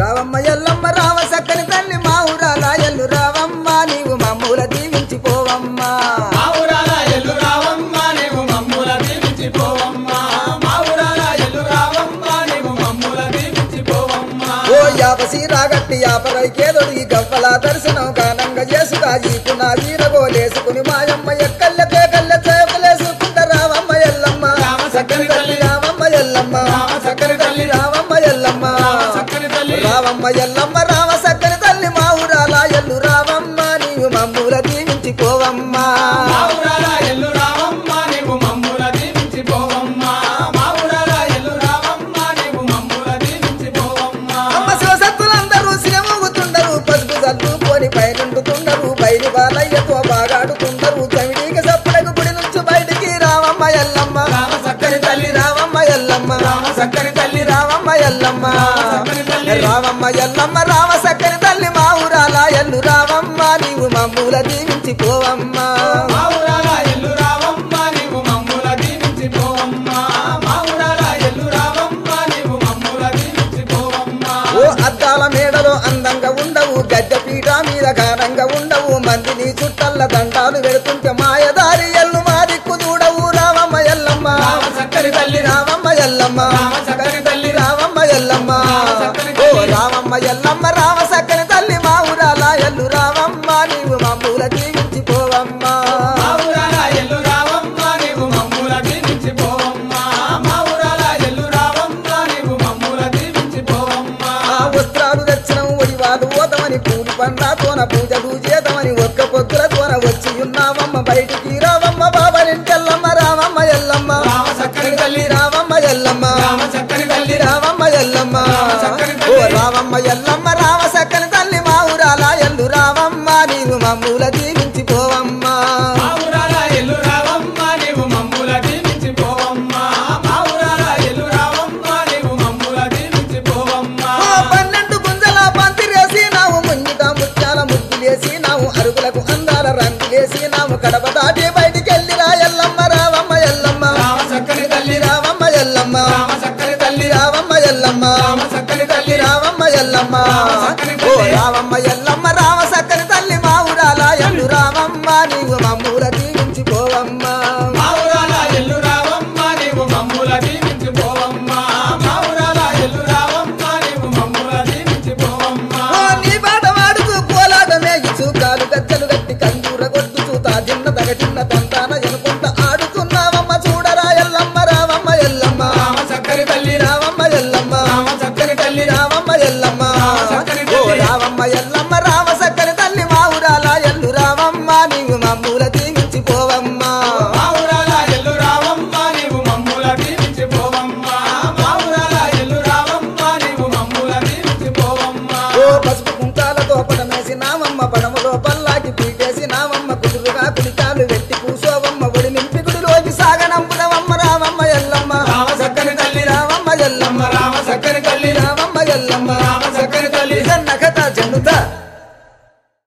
రావమ్మ ఎల్లమ్మ రావ సక్కని తల్లి మా ఊరాల ఎల్లు రావమ్మ నీవు మమ్ముల దీవించి పోవమ్మా మా ఊరాల ఎల్లు రావమ్మ నీవు మమ్ముల దీవించి పోవమ్మా మా ఊరాల ఎల్లు రావమ్మ నీవు మమ్ముల దీవించి పోవమ్మా ఓ యాపసి రాగట్టి యాపరైకేదొడిగి గవ్వల దర్శనం గానంగా చేసుగా ఈపు నా వీరగోలేసుకుని మాయమ్మ ఎక్కల్ల పేకల్ల చేపలేసుకుంట రావమ్మ ఎల్లమ్మ రామ సక్కని తల్లి. రావమ్మ ఎల్లమ్మ రామ సక్కని తల్లి. రావమ్మ ఎల్లమ్మ రామ సక్కని తల్లి. రావమ్మ ఎల్లమ్మ రామ సక్కని తల్లి మా ఊరాల ఎల్లు రావమ్మ నీవు మమ్ముల దీవించి పోవమ్మా మా ఊరాల ఎల్లు రావమ్మ నీవు మమ్ముల దీవించి పోవమ్మా మా ఊరాల ఎల్లు రావమ్మ నీవు మమ్ముల దీవించి పోవమ్మా అమ్మ శివసత్తులందరూ సినమోగుతుండరు పసుపు చల్లుకొని పైనుండుతుండరు బయలు బాలయ్యతో బాగాడుతుండరు చమిడికి సప్పుడకు గుడి నుంచి బయటికి రావమ్మ ఎల్లమ్మ రామ సక్కని తల్లి. రావమ్మ ఎల్లమ్మ రామ సక్కని తల్లి. రావమ్మ ఎల్లమ్మ రామ సక్కని తల్లి. రావమ్మ ఎల్లమ్మ రామ సక్కని తల్లి మా ఊరాల ఎల్లు రావమ్మ నీవు మమ్ముల దీవించి పోవమ్మా మా ఊరాల ఎల్లు రావమ్మ నీవు మమ్ముల దీవించి పోవమ్మా మా ఊరాల ఎల్లు రావమ్మ నీవు మమ్ముల దీవించి పోవమ్మా ఓ అద్దాల మేడలో అందంగా ఉండవు గడ్డ పీట మీద ఘనంగా ఉండవు మందిని చుట్టల్ల దండాలు పెడుతుంటే మాయదారి ఎల్లు మా దిక్కు చూడవు రావమ్మ ఎల్లమ్మ రామ సక్కని తల్లి. రావమ్మ ఎల్లమ్మ రామ సక్కని తల్లి. రావమ్మ ఎల్లమ్మ రామ సక్కని ఓ తల్లి. రావమ్మ ఎల్లమ్మ రామ సక్కని తల్లి మా ఊరాల ఎల్లు రావమ్మ నీవు మమ్ముల దీవించి పోవమ్మా మా ఊరాల ఎల్లు రావమ్మ నీవు మమ్ముల దీవించి పోవమ్మా మా ఊరాల ఎల్లు రావమ్మ నీవు మమ్ముల దీవించి పోవమ్మా ఆ వస్త్రాలు దర్శనం ఒడివాలు ఓతమని పూలు పండ్లతోన పూజలు చేతమని ఒక్క పొద్దులతోన వచ్చి ఉన్నావమ్మ బయటికి రావమ్మ బాబరింటెల్లమ్మ రావమ్మ ఎల్లమ్మ రామ సక్కని తల్లి. రావమ్మ ఎల్లమ్మ రామ సక్కని తల్లి. రావమ్మ ఎల్లమ్మ రామ సక్కని ఓ తల్లి. రావమ్మ ఎల్లమ్మ రామ సక్కని తల్లి మా ఊరాల ఎల్లు రావమ్మ నీవు మమ్ముల దీవించి పోవమ్మా మా ఊరాల ఎల్లు రావమ్మ నీవు మమ్ముల దీవించి పోవమ్మా మా ఊరాల ఎల్లు రావమ్మ నీవు మమ్ముల దీవించి పోవమ్మా ఓ పన్నెండు గుంజల పంతిరేసి నావు ముంగిట ముత్యాల ముగ్గులేసి నావు అరుగులకు అందాల రంగులేసి నావు కడప దాటి బయటికి వెళ్ళిరా ఎల్లమ్మ రావమ్మ ఎల్లమ్మ రామ సక్కని తల్లి. రావమ్మ ఎల్లమ్మ రామ సక్కని తల్లి. రావమ్మ ఎల్లమ్మ రామ సక్కని తల్లి. రావమ్మ ఎల్లమ్మ రామ సక్కని ఓ తల్లి. రావమ్మ ఎల్లమ్మ రామ సక్కని తల్లి మా ఊరాల ఎల్లు రావమ్మ నీవు మమ్మూల దీవించి పోవమ్మా మా ఊరాల ఎల్లు రావమ్మ నీవు మమ్ముల దీవించి పోవమ్మా మా ఊరాల ఎల్లు రావమ్మ నీవు మమ్ముల దీవించి పోవమ్మా ఓ నీ పాట వాడుతూ కోలాటమే ఇచ్చు కాలు గజ్జలు గట్టి కందూర కొట్టుచూ తాజిన్న తగటిన్న తంతాన ఎనుకుంట ఆడుతున్నావమ్మ చూడరా ఎల్లమ్మ రావమ్మ ఎల్లమ్మ రామ సక్కని తల్లి. రావమ్మ ఎల్లమ్మ రామ సక్కని తల్లి. రావమ్మ ఎల్లమ్మ రామ సక్కని ఓ తల్లి. రావమ్మ ఎల్లమ్మ రామ సక్కని తల్లి మా ఊరాల ఎల్లు రావమ్మ నీవు మమ్మూల దీవించి పోవమ్మా మా ఊరాల ఎల్లు రావమ్మ నీవు మమ్ముల దీవించి పోవమ్మా మా ఊరాల ఎల్లు రావమ్మ నీవు మమ్ముల దీవించి పోవమ్మా ఓ పసుపు కుంకాలతో పడమేసి నామమ్మ పడమలో పల్లాకి పీటేసి నామమ్మ కుదురుగా కుడికాలు వెట్టి కూసోవమ్మ ఒడి నింపి గుడిలోకి సాగనంపుదవమ్మ రామమ్మ ఎల్లమ్మ రామ సక్కని తల్లి. రామమ్మ ఎల్లమ్మ రామ సక్కని తల్లి. రామమ్మ ఎల్లమ్మ రామ